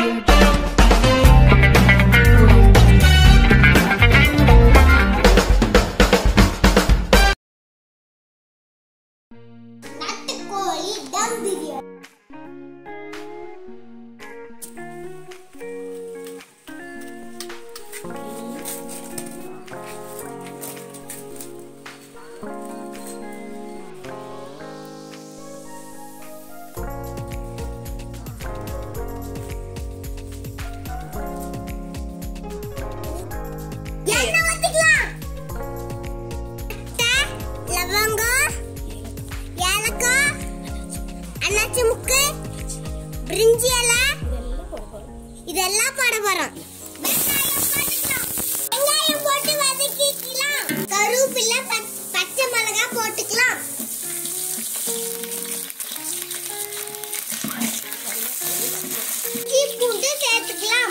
நாட்டுக்கோழி தம் பிரியாணி எண்ணெய் ஊத்திக்கலாம். பட்டை, லவங்கம் ஏலக்காய் அன்னாச்சி முக்கு பிரிஞ்சி இலை இதெல்லாம் போட போறோம் வெங்காயம் போட்டுக்கலாம். வெங்காயம் போட்டு வதக்கிக்கலாம் கருவேப்பிலை பச்- பச்சை மிளகாய் போட்டுக்கலாம் இஞ்சி பூண்டு சேர்த்துக்கலாம்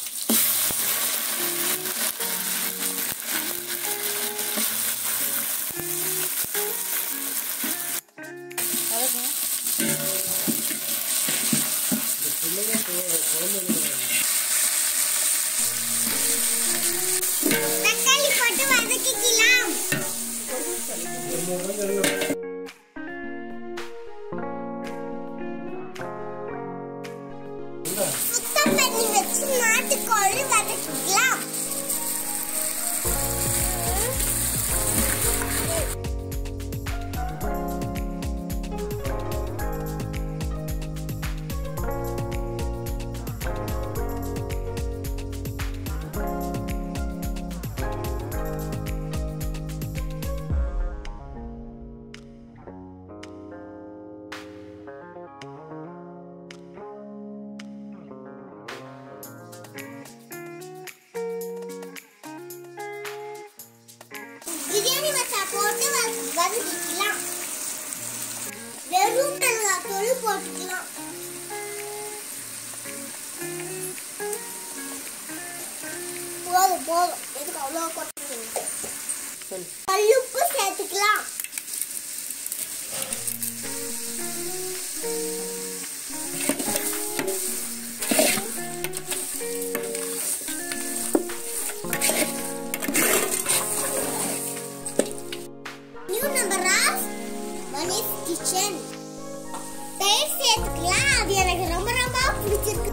தக்காளி போட்டு வதக்கிக்கலாம் சுத்தம் பண்ணி வச்சு நாட்டுக்கோழி வதக்கிக்கலாம் பிரியாணி மசாலா போட்டு வ- வதக்கிக்கலாம் வெறும் மிளகாய் தூள் போட்டுக்கலாம் போதும் போதும் எதுக்கு அவ்வளோ கொட்டுறீங்க கல்லுப்பு சேர்த்துக்கலாம் new number of Mani's kitchen தயிர் சேர்த்துக்கலாம் அது எனக்கு ரொம்ப ரொம்ப பிடிச்சிருக்கு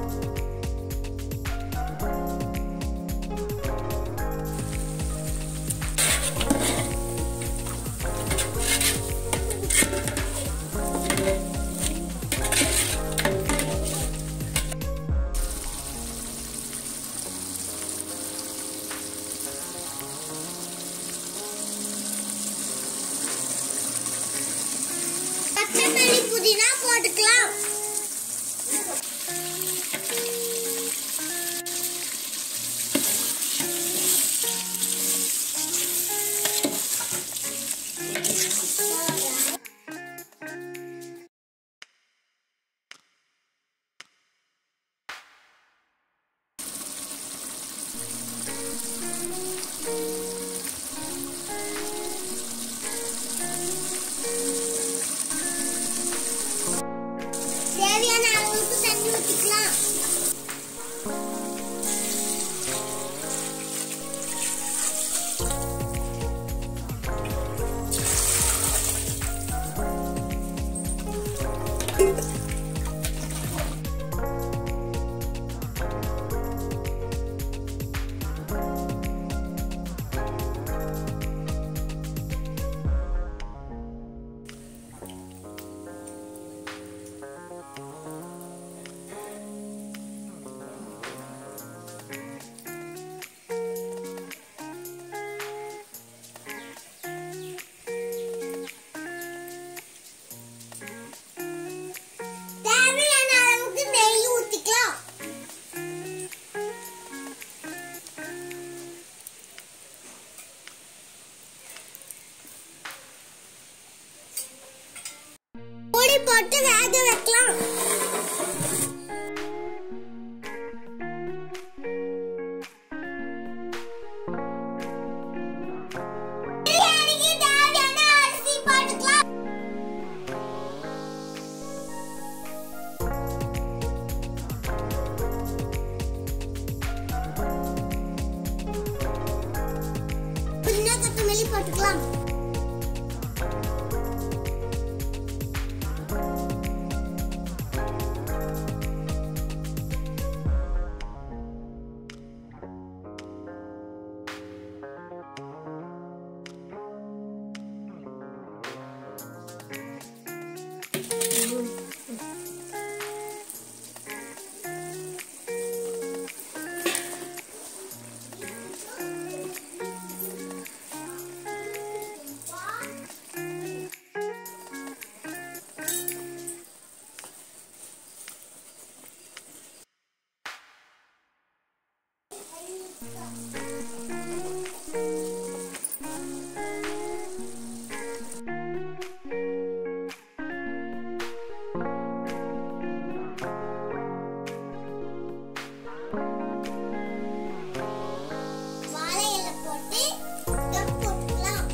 கொத்தமல்லி புதினா போட்டுக்கலாம் தேவையான அளவுக்கு தண்ணி ஊற்றிக்கலாம் தேவையான அளவுக்கு நெய் ஊற்றிக்கலாம் பொடி போட்டு வேக வைக்கலாம் பிரியாணிக்கு தேவையான அரிசி போட்டுக்கலாம் கிள்ளி போட்டுக்கலாம் வாழை இலை போட்டு தம் போட்டுக்கலாம்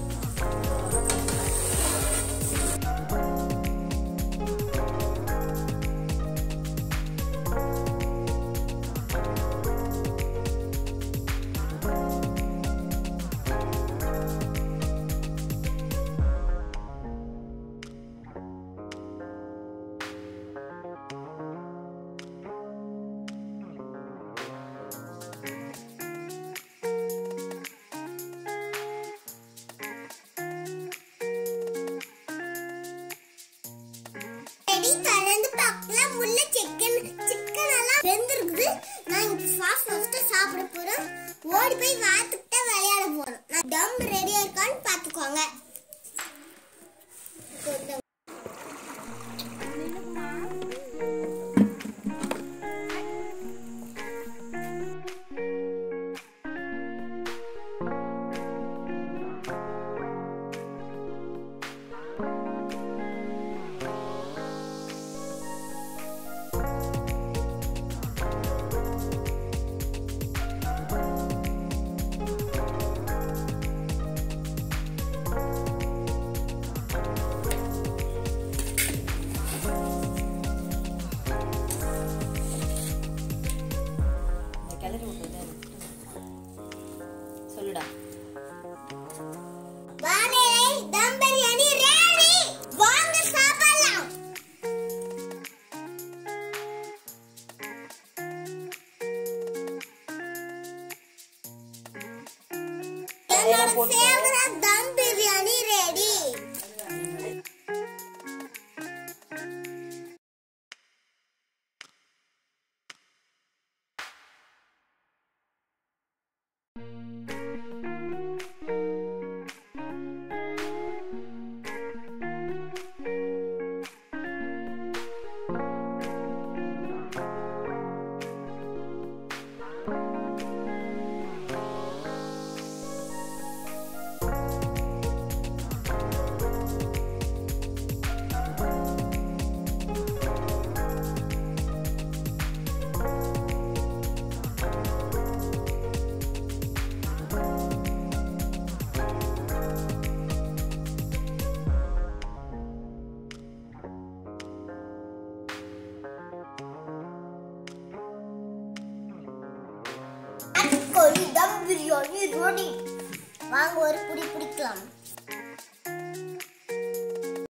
ரெடி கலந்து பார்க்கலாம் உள்ள சிக்கன் சிக்கன் எல்லாம் வெந்திருக்குது நான் இப்போ ஃபாஸ்ட் ஃபாஸ்டா சாப்பிட போறோம் ஓடி போய் வாத்துக்கிட்ட விளையாட போறோம் நான் தம் ரெடியா இருக்கான்னு பாத்துக்கோங்க இந்த கிளறி விட்டது சொல்லுடா வாழை தம் பிரியாணி ரெடி வாங்க சாப்பிடலாம் என்னோட ஃபேவரட் தம் பிரியாணி ரெடி கோழி தம் பிரியாணி ரெடி வாங்க ஒரு புடி பிடிக்கலாம்